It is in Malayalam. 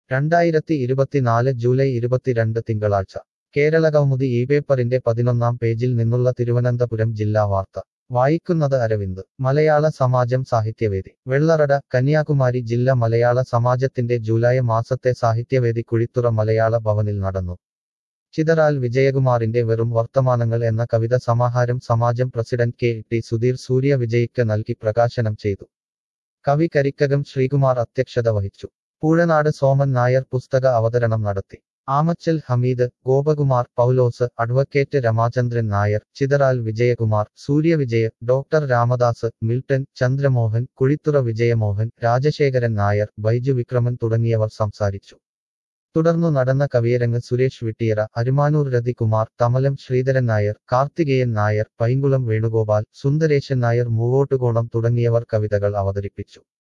രണ്ടായിരത്തി ഇരുപത്തിനാല് ജൂലൈ ഇരുപത്തിരണ്ട് തിങ്കളാഴ്ച കേരള കൗമുദി ഈ പേപ്പറിന്റെ പതിനൊന്നാം പേജിൽ നിന്നുള്ള തിരുവനന്തപുരം ജില്ലാ വാർത്ത വായിക്കുന്നത് അരവിന്ദ് മലയാള സമാജം സാഹിത്യവേദി വെള്ളറട കന്യാകുമാരി ജില്ല മലയാള സമാജത്തിന്റെ ജൂലൈ മാസത്തെ സാഹിത്യവേദി കുഴിത്തുറ മലയാള ഭവനിൽ നടന്നു ചിതറാൽ വിജയകുമാറിന്റെ വെറും വർത്തമാനങ്ങൾ എന്ന കവിത സമാഹാരം സമാജം president K T Sudheer Surya വിജയിക്ക് നൽകി പ്രകാശനം ചെയ്തു കവി കരിക്കകം ശ്രീകുമാർ അധ്യക്ഷത വഹിച്ചു പൂഴനാട് സോമൻ നായർ പുസ്തക അവതരണം നടത്തി ആമച്ചൽ ഹമീദ് ഗോപകുമാർ പൗലോസ് അഡ്വക്കേറ്റ് രമാചന്ദ്രൻ നായർ ചിതറാൽ വിജയകുമാർ സൂര്യവിജയ് ഡോക്ടർ രാമദാസ് മിൽട്ടൺ ചന്ദ്രമോഹൻ കുഴിത്തുറ വിജയമോഹൻ രാജശേഖരൻ നായർ ബൈജു വിക്രമൻ തുടങ്ങിയവർ സംസാരിച്ചു തുടർന്നു നടന്ന കവിയരങ്ങ് സുരേഷ് വിട്ടിയറ അരുമാനൂർ രതികുമാർ തമലം ശ്രീധരൻ നായർ കാർത്തികേയൻ നായർ പൈങ്കുളം വേണുഗോപാൽ സുന്ദരേശൻ നായർ മൂവോട്ടുകോണം തുടങ്ങിയവർ കവിതകൾ അവതരിപ്പിച്ചു